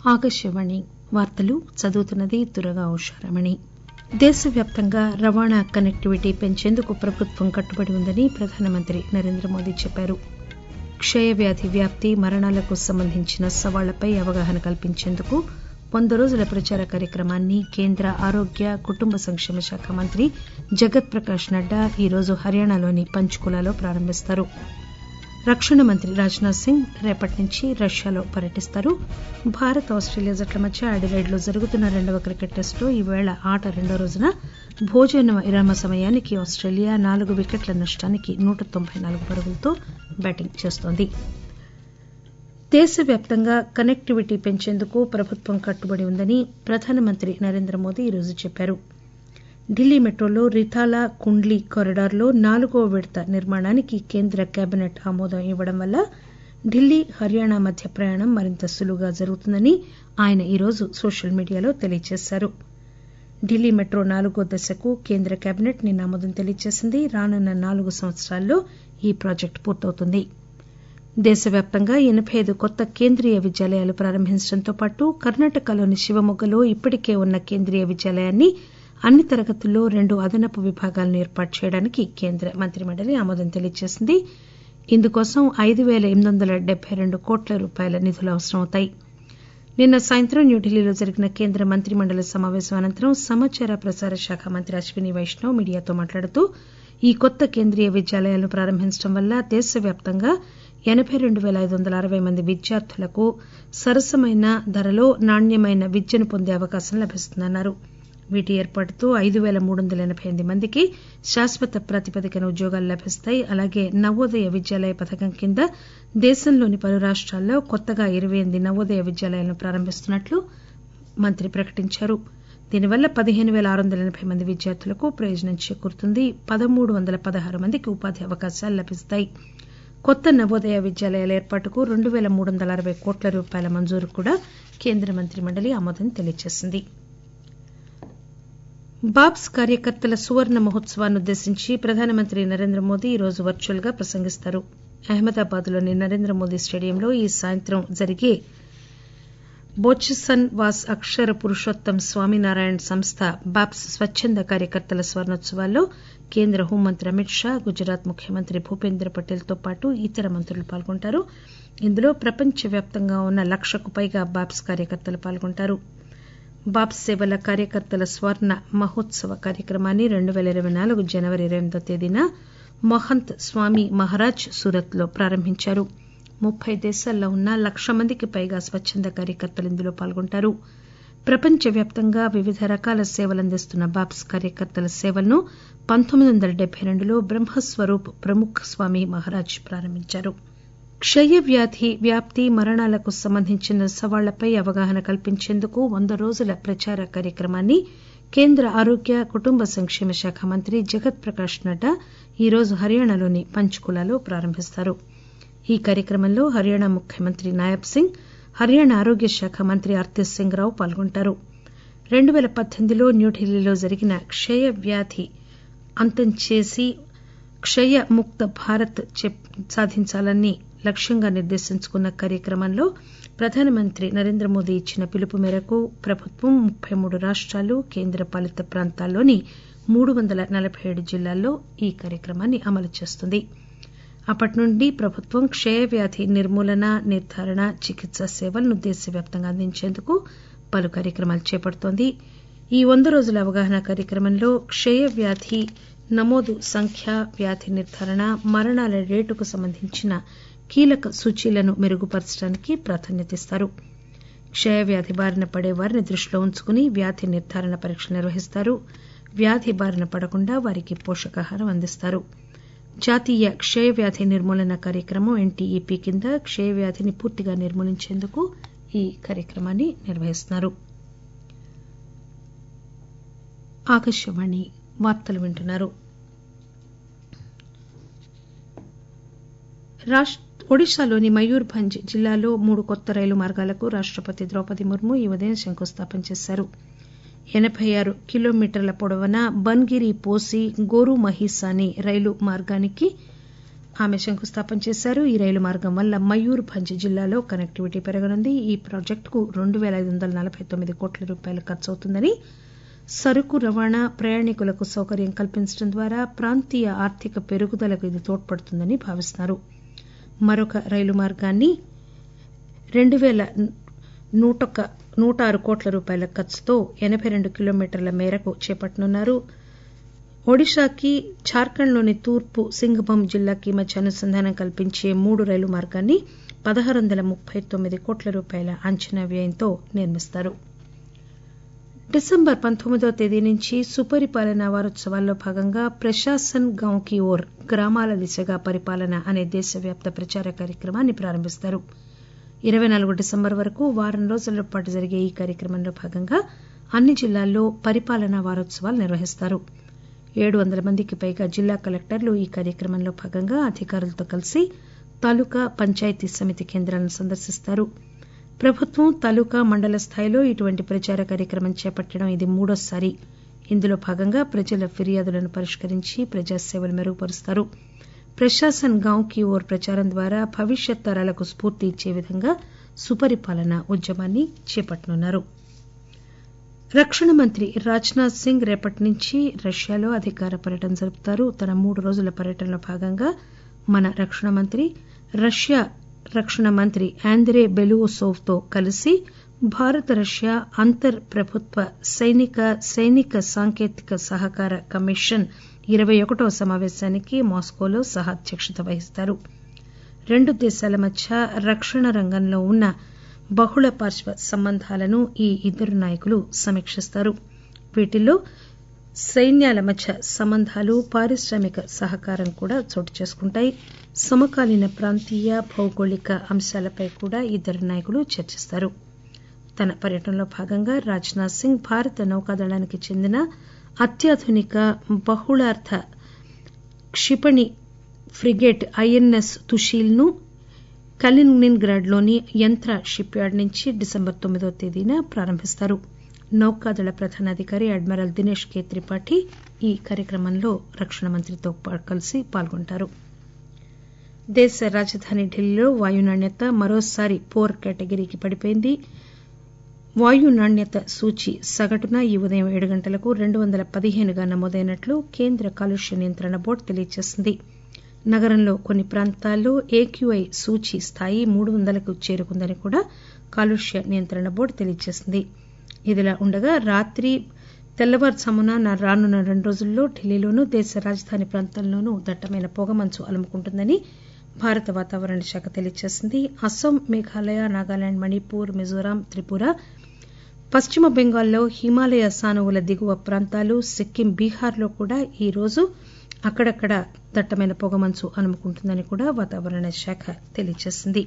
ఆకాశవాణి వార్తలు చదువుతున్నది దుర్గా ఉషారమణి దేశవ్యాప్తంగా రవాణా కనెక్టివిటీ పెంచేందుకు ప్రభుత్వం కట్టుబడి ఉందని ప్రధానమంత్రి నరేంద్రమోదీ చెప్పారు క్షయవ్యాధి వ్యాప్తి మరణాలకు సంబంధించిన సవాళ్లపై అవగాహన కల్పించేందుకు వంద రోజుల ప్రచార కార్యక్రమాన్ని కేంద్ర ఆరోగ్య కుటుంబ సంక్షేమ శాఖ మంత్రి జగత్ ప్రకాష్ నడ్డా ఈరోజు హర్యానాలోని పంచ్కులాలో ప్రారంభిస్తారు రక్షణ మంత్రి రాజ్ నాథ్ సింగ్ రేపటి నుంచి రష్యాలో పర్యటిస్తారు భారత్ ఆస్టేలియా జట్ల మధ్య అడిలైడ్ లో జరుగుతున్న రెండవ క్రికెట్ టెస్టులో ఈవేళ ఆట రెండో రోజున భోజన విరామ సమయానికి ఆస్టేలియా నాలుగు వికెట్ల నష్టానికి నూట తొంభై నాలుగు పరుగులతో బ్యాటింగ్ చేస్తోంది దేశవ్యాప్తంగా కనెక్టివిటీ పెంచేందుకు ప్రభుత్వం కట్టుబడి ఉందని ప్రధానమంత్రి నరేంద్రమోదీ ఈరోజు చెప్పారు ఢిల్లీ మెట్రోలో రితాలా కుండ్లీ కారిడార్ లో నాలుగో విడత నిర్మాణానికి కేంద్ర కేబినెట్ ఆమోదం ఇవ్వడం వల్ల ఢిల్లీ హర్యానా మధ్య ప్రయాణం మరింత సులువుగా జరుగుతుందని ఆయన ఈరోజు సోషల్ మీడియాలో తెలియజేశారు ఢిల్లీ మెట్రో నాలుగో దశకు కేంద్ర కేబినెట్ నిన్న ఆమోదం తెలియజేసింది రానున్న నాలుగు సంవత్సరాల్లో ఈ ప్రాజెక్టు పూర్తవుతుంది దేశవ్యాప్తంగా ఎనబై ఐదు కొత్త కేంద్రీయ విద్యాలయాలు ప్రారంభించడంతో పాటు కర్ణాటకలోని శివమొగ్గలో ఇప్పటికే ఉన్న కేంద్రీయ విద్యాలయాన్ని అన్ని తరగతుల్లో రెండు అదనపు విభాగాలను ఏర్పాటు చేయడానికి కేంద్ర మంత్రిమండలి ఆమోదం తెలియజేసింది ఇందుకోసం ఐదు పేల ఎనిమిది వందల డెబ్బై రెండు కోట్ల రూపాయల నిధులు అవసరమవుతాయి నిన్న సాయంత్రం న్యూఢిల్లీలో జరిగిన కేంద్ర మంత్రిమండలి సమాపేశం అనంతరం సమాచార ప్రసార శాఖ మంత్రి అశ్విని వైష్ణవ్ మీడియాతో మాట్లాడుతూ ఈ కొత్త కేంద్రీయ విద్యాలయాలను ప్రారంభించడం వల్ల దేశవ్యాప్తంగా ఎనబై రెండు పేల ఐదు వందల అరవై మంది విద్యార్థులకు సరసమైన ధరలో నాణ్యమైన విద్యను పొందే అవకాశం లభిస్తుందన్నారు వీటి ఏర్పాటుతో ఐదు పేల మూడు వందల ఎనబై ఎనిమిది మందికి శాశ్వత ప్రాతిపదికన ఉద్యోగాలు లభిస్తాయి అలాగే నవోదయ విద్యాలయ పథకం కింద దేశంలోని పలు రాష్టాల్లో కొత్తగా ఇరవై ఎనిమిది నవోదయ విద్యాలయాలను ప్రారంభిస్తున్నట్లు మంత్రి ప్రకటించారు దీనివల్ల పదిహేను పేల ఆరు వందల ఎనబై మంది విద్యార్థులకు ప్రయోజనం చేకూరుతుంది పదమూడు వందల పదహారు మందికి ఉపాధి అవకాశాలు లభిస్తాయి కొత్త నవోదయ విద్యాలయాల ఏర్పాటుకు రెండు పేల మూడు వందల అరవై కోట్ల రూపాయల మంజూరుకు కూడా కేంద్ర మంత్రిమండలి ఆమోదం తెలియజేసింది బాబ్స్ కార్యకర్తల సువర్ణ మహోత్సవాన్ని ఉద్దేశించి ప్రధానమంత్రి నరేంద్రమోదీ ఈరోజు వర్చువల్ గా ప్రసంగిస్తారు అహ్మదాబాద్ లోని నరేంద్రమోదీ స్టేడియంలో ఈ సాయంత్రం జరిగే బోచసన్ వాస్ అక్షర పురుషోత్తం స్వామినారాయణ సంస్థ బాప్స్ స్వచ్చంద కార్యకర్తల స్వర్ణోత్సవాల్లో కేంద్ర హోంమంత్రి అమిత్ షా గుజరాత్ ముఖ్యమంత్రి భూపేంద్ర పటేల్ తో పాటు ఇతర మంత్రులు పాల్గొంటారు ఇందులో ప్రపంచవ్యాప్తంగా ఉన్న లక్షకు పైగా బాప్స్ కార్యకర్తలు పాల్గొంటారు బాప్స్ సేవల కార్యకర్తల స్వర్ణ మహోత్సవ కార్యక్రమాన్ని రెండు పేల ఇరవై నాలుగు జనవరి ఇరవై ఎనిమిదో తేదీన మహంత్ స్వామి మహారాజ్ సూరత్ లో ప్రారంభించారు ముప్పై దేశాల్లో ఉన్న లక్ష మందికి పైగా స్వచ్చంద కార్యకర్తలు ఇందులో పాల్గొంటారు ప్రపంచవ్యాప్తంగా వివిధ రకాల సేవలందిస్తున్న బాప్స్ కార్యకర్తల సేవలను పంతొమ్మిది వందల డెబ్బై రెండులో బ్రహ్మస్వరూప్ ప్రముఖ్ స్వామి మహారాజ్ ప్రారంభించారు క్షయ వ్యాధి వ్యాప్తి మరణాలకు సంబంధించిన సవాళ్లపై అవగాహన కల్పించేందుకు వంద రోజుల ప్రచార కార్యక్రమాన్ని కేంద్ర ఆరోగ్య కుటుంబ సంక్షేమ శాఖ మంత్రి జగత్ ప్రకాష్ నడ్డా ఈరోజు హర్యానాలోని పంచ్కులాలో ప్రారంభిస్తారు ఈ కార్యక్రమంలో హర్యానా ముఖ్యమంత్రి నాయబ్ సింగ్ హర్యానా ఆరోగ్య శాఖ మంత్రి ఆర్తి సింగ్ రావు పాల్గొంటారు రెండు పేల పద్దెనిమిదిలో న్యూఢిల్లీలో జరిగిన క్షయ వ్యాధి అంతం చేసి క్షయ ముక్త భారత్ సాధించాలని లక్ష్యంగా నిర్దేశించుకున్న కార్యక్రమంలో ప్రధానమంత్రి నరేంద్రమోదీ ఇచ్చిన పిలుపు మేరకు ప్రభుత్వం ముప్పై మూడు రాష్టాలు కేంద్ర పాలిత ప్రాంతాల్లోని మూడు వందల నలబై ఏడు జిల్లాల్లో ఈ కార్యక్రమాన్ని అమలు చేస్తుంది అప్పటి నుండి ప్రభుత్వం క్షయవ్యాధి నిర్మూలన నిర్దారణ చికిత్స సేవలను దేశవ్యాప్తంగా అందించేందుకు పలు కార్యక్రమాలు చేపడుతోంది ఈ వంద రోజుల అవగాహన కార్యక్రమంలో క్షయ వ్యాధి నమోదు సంఖ్య వ్యాధి నిర్దారణ మరణాల రేటుకు సంబంధించిన కీలక సూచీలను మెరుగుపరచడానికి ప్రాధాన్యతనిస్తారు క్షయవ్యాధి బారిన పడే వారిని దృష్టిలో ఉంచుకుని వ్యాధి నిర్దారణ పరీక్షలు నిర్వహిస్తారు వ్యాధి బారిన పడకుండా వారికి పోషకాహారం అందిస్తారు జాతీయ క్షయవ్యాధి నిర్మూలన కార్యక్రమం ఎన్టీఈపీ కింద క్షయవ్యాధిని పూర్తిగా నిర్మూలించేందుకు ఈ కార్యక్రమాన్ని నిర్వహిస్తున్నారు ఆకాశవాణి వార్తలు వింటున్నారు ఒడిశాలోని మయూర్భంజ్ జిల్లాలో మూడు కొత్త రైలు మార్గాలకు రాష్టపతి ద్రౌపది ముర్ము ఈ ఉదయం శంకుస్థాపన చేశారు ఎనబై ఆరు కిలోమీటర్ల పొడవున బన్గిరి పోసి గోరు మహిసాని రైలు మార్గానికి ఆమె శంకుస్థాపన చేశారు ఈ రైలు మార్గం వల్ల మయూర్ భంజ్ జిల్లాలో కనెక్టివిటీ పెరగనుంది ఈ ప్రాజెక్టుకు రెండు పేల ఐదు వందల నలబై తొమ్మిది కోట్ల రూపాయలు ఖర్చవుతుందని సరుకు రవాణా ప్రయాణికులకు సౌకర్యం కల్పించడం ద్వారా ప్రాంతీయ ఆర్థిక పెరుగుదలకు ఇది తోడ్పడుతుందని భావిస్తున్నారు మరొక రైలు మార్గాన్ని రెండు పేల నూటొక్క నూట ఆరు కోట్ల రూపాయల ఖర్చుతో ఎనబై రెండు కిలోమీటర్ల మేరకు చేపట్టనున్నారు ఒడిశాకి జార్ఖండ్లోని తూర్పు సింగ్భూమ్ జిల్లాకి మధ్య అనుసంధానం కల్పించే మూడు రైలు మార్గాన్ని పదహారు వందల ముప్పై తొమ్మిది కోట్ల రూపాయల అంచనా వ్యయంతో నిర్మిస్తారు డిసెంబర్ పంతొమ్మిదవ తేదీ నుంచి సుపరిపాలన వారోత్సవాల్లో భాగంగా ప్రశాసన్ గాంవ్ కి ఓర్ గ్రామాల దిశగా పరిపాలన అనే దేశవ్యాప్త ప్రచార కార్యక్రమాన్ని ప్రారంభిస్తారు ఇరవై నాలుగు డిసెంబర్ వరకు వారం రోజుల పాటు జరిగే ఈ కార్యక్రమంలో భాగంగా అన్ని జిల్లాల్లో పరిపాలనా వారోత్సవాలు నిర్వహిస్తారు ఏడు వందల మందికి పైగా జిల్లా కలెక్టర్లు ఈ కార్యక్రమంలో భాగంగా అధికారులతో కలిసి తాలూకా పంచాయతీ సమితి కేంద్రాలను సందర్శిస్తారు ప్రభుత్వం తాలూకా మండల స్థాయిలో ఇటువంటి ప్రచార కార్యక్రమం చేపట్టడం ఇది మూడోసారి ఇందులో భాగంగా ప్రజల ఫిర్యాదులను పరిష్కరించి ప్రజాసేవలు మెరుగుపరుస్తారు ప్రశాసన్ గాంవ్ కి ఓర్ ప్రచారం ద్వారా భవిష్యత్ తరాలకు స్ఫూర్తి ఇచ్చే విధంగా సుపరిపాలన ఉద్యమాన్ని చేపట్టనున్నారు రక్షణ మంత్రి రాజ్నాథ్ సింగ్ రేపటి నుంచి రష్యాలో అధికార పర్యటన జరుపుతారు తన మూడు రోజుల పర్యటనలో భాగంగా మన రక్షణ మంత్రి రష్యా రక్షణ మంత్రి ఆంద్రే బెలూసోవ్ తో కలిసి భారత రష్యా అంతర్ ప్రభుత్వ సైనిక సైనిక సాంకేతిక సహకార కమిషన్ ఇరవై ఒకటవ సమాపేశానికి మాస్కోలో సహ అధ్యక్షత వహిస్తారు రెండు దేశాల మధ్య రక్షణ రంగంలో ఉన్న బహుళ పార్శ్వ సంబంధాలను ఈ ఇద్దరు నాయకులు సమీకిస్తారు వీటిల్లో సైన్యాల మధ్య సంబంధాలు పారిశ్రామిక సహకారం కూడా చోటు చేసుకుంటాయి సమకాలీన ప్రాంతీయ భౌగోళిక అంశాలపై కూడా ఇద్దరు నాయకులు చర్చిస్తారు తన పర్యటనలో భాగంగా రాజ్నాథ్ సింగ్ భారత నౌకాదళానికి చెందిన అత్యాధునిక బహుళార్థ క్షిపణి ఫ్రిగేట్ ఐఎన్ఎస్ తుషీల్ ను కలినిన్ గ్రాడ్ లోని యంత్ర షిప్ యార్డ్ నుంచి డిసెంబర్ తొమ్మిదవ తేదీన ప్రారంభిస్తారు నౌకాదళ ప్రధానాధికారి అడ్మిరల్ దినేష్ కే త్రిపాఠి ఈ కార్యక్రమంలో రక్షణ మంత్రితో కలిసి పాల్గొంటారు దేశ రాజధాని ఢిల్లీలో వాయు నాణ్యత మరోసారి పోర్ కేటగిరీకి పడిపోయింది వాయు నాణ్యత సూచి సగటున ఈ ఉదయం ఏడు గంటలకు రెండు వందల పదిహేనుగా నమోదైనట్లు కేంద్ర కాలుష్య నియంత్రణ బోర్డు తెలియజేసింది నగరంలో కొన్ని ప్రాంతాల్లో ఏక్యూఐ సూచి స్థాయి మూడు వందలకు చేరుకుందని కూడా కాలుష్య నియంత్రణ బోర్డు తెలియజేసింది ఇదిలా ఉండగా రాత్రి తెల్లవారుజామున రానున్న రెండు రోజుల్లో ఢిల్లీలోనూ దేశ రాజధాని ప్రాంతంలోనూ దట్టమైన పొగమంచు అలుముకుంటుందని భారత వాతావరణ శాఖ తెలియజేసింది అస్సాం మేఘాలయ నాగాలాండ్ మణిపూర్ మిజోరాం త్రిపుర పశ్చిమ బెంగాల్లో హిమాలయ సానువుల దిగువ ప్రాంతాలు సిక్కిం బీహార్లో కూడా ఈరోజు అక్కడక్కడ దట్టమైన పొగమంచు అలుముకుంటుందని కూడా వాతావరణ శాఖ తెలియజేసింది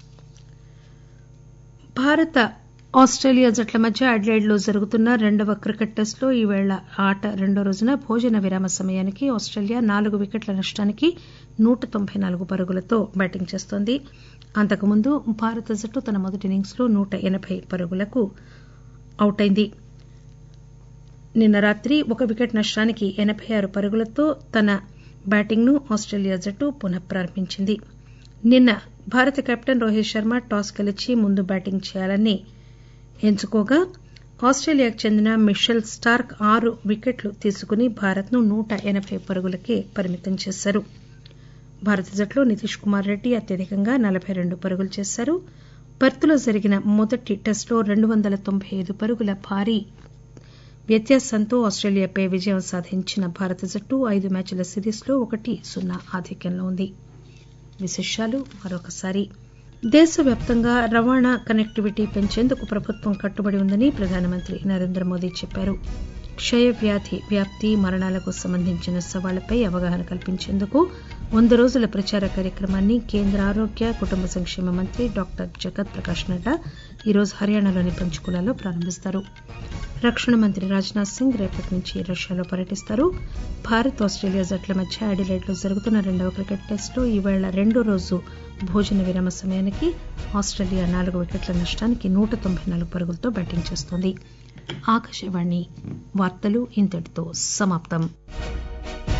భారత ఆస్టేలియా జట్ల మధ్య అడ్లైడ్ లో జరుగుతున్న రెండవ క్రికెట్ టెస్టులో ఈవేళ ఆట రెండో రోజున భోజన విరామ సమయానికి ఆస్టేలియా నాలుగు వికెట్ల నష్టానికి నూట తొంభై నాలుగు పరుగులతో బ్యాటింగ్ చేస్తోంది అంతకుముందు భారత జట్టు తన మొదటి ఇన్నింగ్స్ లో నూట ఎనబై పరుగులకు అవుటైంది నిన్న రాత్రి ఒక వికెట్ నష్టానికి ఎనబై ఆరు పరుగులతో తన బ్యాటింగ్ ను ఆస్టేలియా జట్టు పునః ప్రారంభించింది నిన్న భారత కెప్టెన్ రోహిత్ శర్మ టాస్ గెలిచి ముందు బ్యాటింగ్ చేయాలని ఎంచుకోగా ఆస్టేలియాకు చెందిన మిషెల్ స్టార్క్ ఆరు వికెట్లు తీసుకుని భారత్ ను నూట ఎనబై పరుగులకే పరిమితం చేశారు భారత జట్లో నితీష్ కుమార్ రెడ్డి అత్యధికంగా నలబై రెండు పరుగులు చేశారు పర్త్లో జరిగిన మొదటి టెస్టులో రెండు వందల తొంభై ఐదు పరుగుల భారీ వ్యత్యాసంతో ఆస్టేలియాపై విజయం సాధించిన భారత జట్టు ఐదు మ్యాచ్ల సిరీస్లో ఒకటి సున్నా ఆధిక్యంలో ఉంది విశేషాలు మరొకసారి దేశవ్యాప్తంగా రవాణా కనెక్టివిటీ పెంచేందుకు ప్రభుత్వం కట్టుబడి ఉందని ప్రధానమంత్రి నరేంద్ర మోదీ చెప్పారు క్షయ వ్యాధి వ్యాప్తి మరణాలకు సంబంధించిన సవాళ్లపై అవగాహన కల్పించేందుకు వంద రోజుల ప్రచార కార్యక్రమాన్ని కేంద్ర ఆరోగ్య కుటుంబ సంక్షేమ మంత్రి డాక్టర్ జగత్ ప్రకాష్ నడ్డా ఈరోజు హర్యానాలోని పంచకులాలో ప్రారంభిస్తారు రక్షణ మంత్రి రాజ్నాథ్ సింగ్ రేపటి నుంచి రష్యాలో పర్యటిస్తారు భారత్ ఆస్టేలియా జట్ల మధ్య అడిలైడ్ లో జరుగుతున్న రెండవ క్రికెట్ టెస్టులో ఈవేళ రెండో రోజు భోజన విరామ సమయానికి ఆస్టేలియా నాలుగు వికెట్ల నష్టానికి నూట తొంభై నాలుగు పరుగులతో బ్యాటింగ్ చేస్తోంది ఆకాశవాణి వార్తలు ఇంతటితో సమాప్తం